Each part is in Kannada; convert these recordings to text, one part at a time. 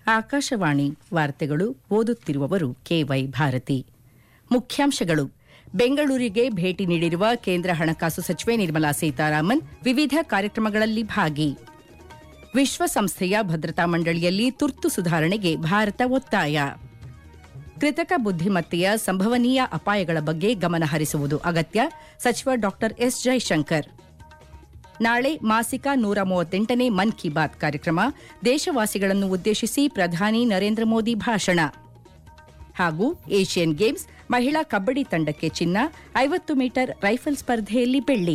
ಆಕಾಶವಾಣಿ ವಾರ್ತೆಗಳು ಓದುತ್ತಿರುವವರು ಕೆವೈ ಭಾರತಿ ಮುಖ್ಯಾಂಶಗಳು ಬೆಂಗಳೂರಿಗೆ ಭೇಟಿ ನೀಡಿರುವ ಕೇಂದ್ರ ಹಣಕಾಸು ಸಚಿವೆ ನಿರ್ಮಲಾ ಸೀತಾರಾಮನ್ ವಿವಿಧ ಕಾರ್ಯಕ್ರಮಗಳಲ್ಲಿ ಭಾಗಿ ವಿಶ್ವಸಂಸ್ಥೆಯ ಭದ್ರತಾ ಮಂಡಳಿಯಲ್ಲಿ ತುರ್ತು ಸುಧಾರಣೆಗೆ ಭಾರತ ಒತ್ತಾಯ ಕೃತಕ ಬುದ್ದಿಮತ್ತೆಯ ಸಂಭವನೀಯ ಅಪಾಯಗಳ ಬಗ್ಗೆ ಗಮನ ಹರಿಸುವುದು ಅಗತ್ಯ ಸಚಿವ ಡಾ ಎಸ್ ಜೈಶಂಕರ್ ನಾಳೆ ಮಾಸಿಕ ನೂರ ಮೂವತ್ತೆಂಟನೇ ಮನ್ ಕಿ ಬಾತ್ ಕಾರ್ಯಕ್ರಮ ದೇಶವಾಸಿಗಳನ್ನು ಉದ್ದೇಶಿಸಿ ಪ್ರಧಾನಿ ನರೇಂದ್ರ ಮೋದಿ ಭಾಷಣ ಹಾಗೂ ಏಷ್ಯನ್ ಗೇಮ್ಸ್ ಮಹಿಳಾ ಕಬ್ಬಡಿ ತಂಡಕ್ಕೆ ಚಿನ್ನ ಐವತ್ತು ಮೀಟರ್ ರೈಫಲ್ ಸ್ಪರ್ಧೆಯಲ್ಲಿ ಬೆಳ್ಳಿ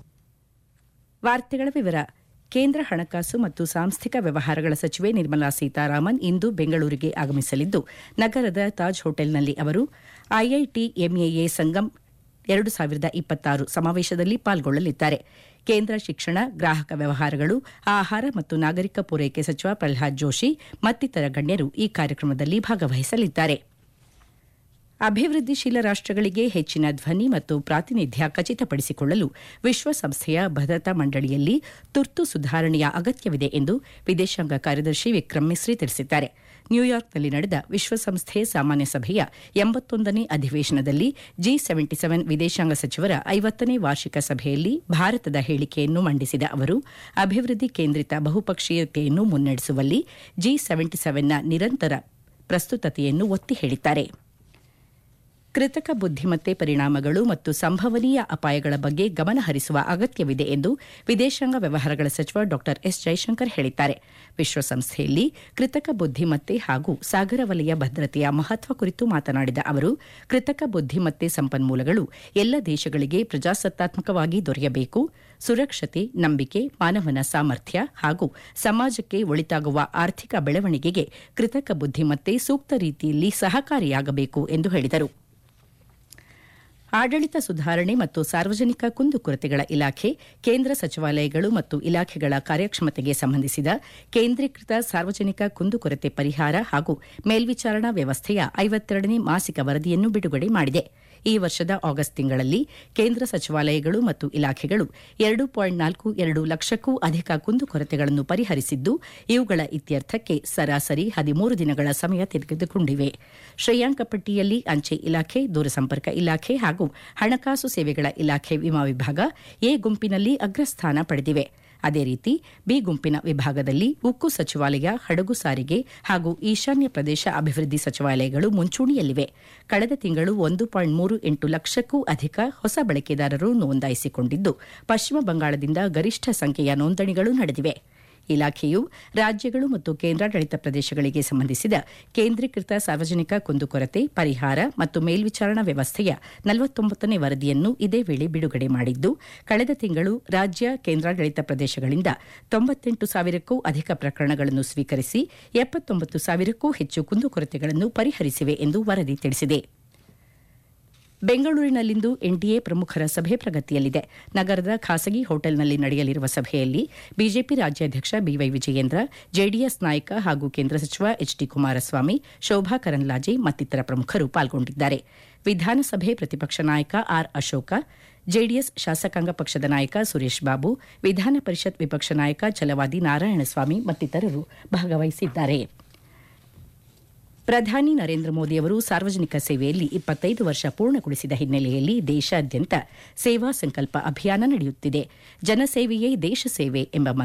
ವಾರ್ತೆಗಳ ವಿವರ ಕೇಂದ್ರ ಹಣಕಾಸು ಮತ್ತು ಸಾಂಸ್ಥಿಕ ವ್ಯವಹಾರಗಳ ಸಚಿವೆ ನಿರ್ಮಲಾ ಸೀತಾರಾಮನ್ ಇಂದು ಬೆಂಗಳೂರಿಗೆ ಆಗಮಿಸಲಿದ್ದು ನಗರದ ತಾಜ್ ಹೋಟೆಲ್ನಲ್ಲಿ ಅವರು ಐಐಟಿ ಎಂಎಎ ಸಂಗಮ್ ಎರಡು ಸಾವಿರದ ಇಪ್ಪತ್ತಾರು ಸಮಾವೇಶದಲ್ಲಿ ಪಾಲ್ಗೊಳ್ಳಲಿದ್ದಾರೆ ಕೇಂದ್ರ ಶಿಕ್ಷಣ ಗ್ರಾಹಕ ವ್ಯವಹಾರಗಳು ಆಹಾರ ಮತ್ತು ನಾಗರಿಕ ಪೂರೈಕೆ ಸಚಿವ ಪ್ರಹ್ಲಾದ್ ಜೋಶಿ ಮತ್ತಿತರ ಗಣ್ಯರು ಈ ಕಾರ್ಯಕ್ರಮದಲ್ಲಿ ಭಾಗವಹಿಸಲಿದ್ದಾರೆ ಅಭಿವೃದ್ಧಿಶೀಲ ರಾಷ್ಟಗಳಿಗೆ ಹೆಚ್ಚಿನ ಧ್ವನಿ ಮತ್ತು ಪ್ರಾತಿನಿಧ್ಯ ಖಚಿತಪಡಿಸಿಕೊಳ್ಳಲು ವಿಶ್ವಸಂಸ್ಥೆಯ ಭದ್ರತಾ ಮಂಡಳಿಯಲ್ಲಿ ತುರ್ತು ಸುಧಾರಣೆಯ ಅಗತ್ಯವಿದೆ ಎಂದು ವಿದೇಶಾಂಗ ಕಾರ್ಯದರ್ಶಿ ವಿಕ್ರಮ್ ಮಿಸ್ರಿ ತಿಳಿಸಿದ್ದಾರೆ ನ್ಯೂಯಾರ್ಕ್ನಲ್ಲಿ ನಡೆದ ವಿಶ್ವಸಂಸ್ಥೆ ಸಾಮಾನ್ಯ ಸಭೆಯ ಎಂಬತ್ತೊಂದನೇ ಅಧಿವೇಶನದಲ್ಲಿ ಜಿ ಸೆವೆಂಟಿ ಸೆವೆನ್ ವಿದೇಶಾಂಗ ಸಚಿವರ ಐವತ್ತನೇ ವಾರ್ಷಿಕ ಸಭೆಯಲ್ಲಿ ಭಾರತದ ಹೇಳಿಕೆಯನ್ನು ಮಂಡಿಸಿದ ಅವರು ಅಭಿವೃದ್ಧಿ ಕೇಂದ್ರಿತ ಬಹುಪಕ್ಷೀಯತೆಯನ್ನು ಮುನ್ನಡೆಸುವಲ್ಲಿ ಜಿ ಸೆವೆಂಟಿ ಸೆವೆನ್ನ ನಿರಂತರ ಪ್ರಸ್ತುತತೆಯನ್ನು ಒತ್ತಿ ಹೇಳಿದ್ದಾರೆ ಕೃತಕ ಬುದ್ದಿಮತ್ತೆ ಪರಿಣಾಮಗಳು ಮತ್ತು ಸಂಭವನೀಯ ಅಪಾಯಗಳ ಬಗ್ಗೆ ಗಮನ ಹರಿಸುವ ಅಗತ್ಯವಿದೆ ಎಂದು ವಿದೇಶಾಂಗ ವ್ಯವಹಾರಗಳ ಸಚಿವ ಡಾ ಎಸ್ ಜೈಶಂಕರ್ ಹೇಳಿದ್ದಾರೆ ವಿಶ್ವಸಂಸ್ಥೆಯಲ್ಲಿ ಕೃತಕ ಬುದ್ದಿಮತ್ತೆ ಹಾಗೂ ಸಾಗರ ವಲಯ ಭದ್ರತೆಯ ಮಹತ್ವ ಕುರಿತು ಮಾತನಾಡಿದ ಅವರು ಕೃತಕ ಬುದ್ದಿಮತ್ತೆ ಸಂಪನ್ಮೂಲಗಳು ಎಲ್ಲ ದೇಶಗಳಿಗೆ ಪ್ರಜಾಸತ್ತಾತ್ಮಕವಾಗಿ ದೊರೆಯಬೇಕು ಸುರಕ್ಷತೆ ನಂಬಿಕೆ ಮಾನವನ ಸಾಮರ್ಥ್ಯ ಹಾಗೂ ಸಮಾಜಕ್ಕೆ ಒಳಿತಾಗುವ ಆರ್ಥಿಕ ಬೆಳವಣಿಗೆಗೆ ಕೃತಕ ಬುದ್ದಿಮತ್ತೆ ಸೂಕ್ತ ರೀತಿಯಲ್ಲಿ ಸಹಕಾರಿಯಾಗಬೇಕು ಎಂದು ಹೇಳಿದರು ಆಡಳಿತ ಸುಧಾರಣೆ ಮತ್ತು ಸಾರ್ವಜನಿಕ ಕುಂದುಕೊರತೆಗಳ ಇಲಾಖೆ ಕೇಂದ್ರ ಸಚಿವಾಲಯಗಳು ಮತ್ತು ಇಲಾಖೆಗಳ ಕಾರ್ಯಕ್ಷಮತೆಗೆ ಸಂಬಂಧಿಸಿದ ಕೇಂದ್ರೀಕೃತ ಸಾರ್ವಜನಿಕ ಕುಂದುಕೊರತೆ ಪರಿಹಾರ ಹಾಗೂ ಮೇಲ್ವಿಚಾರಣಾ ವ್ಯವಸ್ಥೆಯ ಐವತ್ತೆರಡನೇ ಮಾಸಿಕ ವರದಿಯನ್ನು ಬಿಡುಗಡೆ ಮಾಡಿದೆ ಈ ವರ್ಷದ ಆಗಸ್ಟ್ ತಿಂಗಳಲ್ಲಿ ಕೇಂದ್ರ ಸಚಿವಾಲಯಗಳು ಮತ್ತು ಇಲಾಖೆಗಳು ಎರಡು ಪಾಯಿಂಟ್ ನಾಲ್ಕು ಎರಡು ಲಕ್ಷಕ್ಕೂ ಅಧಿಕ ಕುಂದುಕೊರತೆಗಳನ್ನು ಪರಿಹರಿಸಿದ್ದು ಇವುಗಳ ಇತ್ಯರ್ಥಕ್ಕೆ ಸರಾಸರಿ ಹದಿಮೂರು ದಿನಗಳ ಸಮಯ ತೆಗೆದುಕೊಂಡಿವೆ ಶ್ರೇಯಾಂಕ ಪಟ್ಟಿಯಲ್ಲಿ ಅಂಚೆ ಇಲಾಖೆ ದೂರಸಂಪರ್ಕ ಇಲಾಖೆ ಹಾಗೂ ಹಣಕಾಸು ಸೇವೆಗಳ ಇಲಾಖೆ ವಿಮಾ ವಿಭಾಗ ಎ ಗುಂಪಿನಲ್ಲಿ ಅಗ್ರಸ್ಥಾನ ಪಡೆದಿವೆ ಅದೇ ರೀತಿ ಬಿ ಗುಂಪಿನ ವಿಭಾಗದಲ್ಲಿ ಉಕ್ಕು ಸಚಿವಾಲಯ ಹಡಗು ಸಾರಿಗೆ ಹಾಗೂ ಈಶಾನ್ಯ ಪ್ರದೇಶ ಅಭಿವೃದ್ಧಿ ಸಚಿವಾಲಯಗಳು ಮುಂಚೂಣಿಯಲ್ಲಿವೆ ಕಳೆದ ತಿಂಗಳು ಒಂದು ಪಾಯಿಂಟ್ ಮೂರು ಎಂಟು ಲಕ್ಷಕ್ಕೂ ಅಧಿಕ ಹೊಸ ಬಳಕೆದಾರರು ನೋಂದಾಯಿಸಿಕೊಂಡಿದ್ದು ಪಶ್ಚಿಮ ಬಂಗಾಳದಿಂದ ಗರಿಷ್ಠ ಸಂಖ್ಯೆಯ ನೋಂದಣಿಗಳು ನಡೆದಿವೆ ಇಲಾಖೆಯು ರಾಜ್ಯಗಳು ಮತ್ತು ಕೇಂದ್ರಾಡಳಿತ ಪ್ರದೇಶಗಳಿಗೆ ಸಂಬಂಧಿಸಿದ ಕೇಂದ್ರೀಕೃತ ಸಾರ್ವಜನಿಕ ಕುಂದುಕೊರತೆ ಪರಿಹಾರ ಮತ್ತು ಮೇಲ್ವಿಚಾರಣಾ ವ್ಯವಸ್ಥೆಯ ನಲವತ್ತೊಂಬತ್ತನೇ ವರದಿಯನ್ನು ಇದೇ ವೇಳೆ ಬಿಡುಗಡೆ ಮಾಡಿದ್ದು ಕಳೆದ ತಿಂಗಳು ರಾಜ್ಯ ಕೇಂದ್ರಾಡಳಿತ ಪ್ರದೇಶಗಳಿಂದ ತೊಂಬತ್ತೆಂಟು ಸಾವಿರಕ್ಕೂ ಅಧಿಕ ಪ್ರಕರಣಗಳನ್ನು ಸ್ವೀಕರಿಸಿ ಎಪ್ಪತ್ತೊಂಬತ್ತು ಸಾವಿರಕ್ಕೂ ಹೆಚ್ಚು ಕುಂದುಕೊರತೆಗಳನ್ನು ಪರಿಹರಿಸಿವೆ ಎಂದು ವರದಿ ತಿಳಿಸಿದೆ ಬೆಂಗಳೂರಿನಲ್ಲಿಂದು ಎನ್ಡಿಎ ಪ್ರಮುಖರ ಸಭೆ ಪ್ರಗತಿಯಲ್ಲಿದೆ ನಗರದ ಖಾಸಗಿ ಹೋಟೆಲ್ನಲ್ಲಿ ನಡೆಯಲಿರುವ ಸಭೆಯಲ್ಲಿ ಬಿಜೆಪಿ ರಾಜ್ಯಾಧ್ಯಕ್ಷ ಬಿವೈ ವಿಜಯೇಂದ್ರ ಜೆಡಿಎಸ್ ನಾಯಕ ಹಾಗೂ ಕೇಂದ್ರ ಸಚಿವ ಎಚ್ ಡಿ ಕುಮಾರಸ್ವಾಮಿ ಶೋಭಾ ಕರಂದ್ಲಾಜೆ ಮತ್ತಿತರ ಪ್ರಮುಖರು ಪಾಲ್ಗೊಂಡಿದ್ದಾರೆ ವಿಧಾನಸಭೆ ಪ್ರತಿಪಕ್ಷ ನಾಯಕ ಆರ್ ಅಶೋಕ ಜೆಡಿಎಸ್ ಶಾಸಕಾಂಗ ಪಕ್ಷದ ನಾಯಕ ಸುರೇಶ್ ಬಾಬು ವಿಧಾನ ಪರಿಷತ್ ವಿಪಕ್ಷ ನಾಯಕ ಛಲವಾದಿ ನಾರಾಯಣಸ್ವಾಮಿ ಮತ್ತಿತರರು ಭಾಗವಹಿಸಿದ್ದಾರೆ ಪ್ರಧಾನಿ ನರೇಂದ್ರ ಮೋದಿ ಅವರು ಸಾರ್ವಜನಿಕ ಸೇವೆಯಲ್ಲಿ ಇಪ್ಪತ್ತೈದು ವರ್ಷ ಪೂರ್ಣಗೊಳಿಸಿದ ಹಿನ್ನೆಲೆಯಲ್ಲಿ ದೇಶಾದ್ಯಂತ ಸೇವಾ ಸಂಕಲ್ಪ ಅಭಿಯಾನ ನಡೆಯುತ್ತಿದೆ ಜನಸೇವೆಯೇ ದೇಶ ಸೇವೆ ಎಂಬ